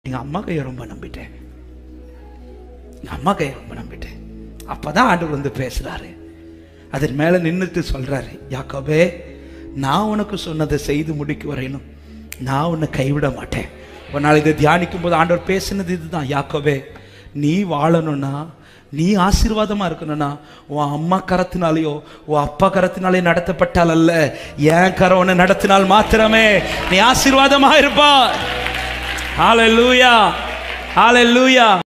எங்கள் அம்மா கையை ரொம்ப நம்பிட்டேன் எங்கள் அம்மா கையை ரொம்ப நம்பிட்டேன் அப்பதான் ஆண்டவர் வந்து பேசுறாரு அதன் மேலே நின்றுட்டு சொல்றாரு யாக்கோபே நான் உனக்கு சொன்னதை செய்து முடிக்க வரையணும் நான் உன்னை கைவிட மாட்டேன் ஒரு நாள் இதை தியானிக்கும் போது ஆண்டவர் பேசினது இதுதான் யாக்கோபே நீ வாழணும்னா நீ ஆசீர்வாதமா இருக்கணும்னா உன் அம்மா கரத்தினாலேயோ உன் அப்பா கரத்தினாலே நடத்தப்பட்டால் அல்ல என் கரம் உன்னை நடத்தினால் மாத்திரமே நீ ஆசீர்வாதமா இருப்பா ஹalleluya ஹalleluya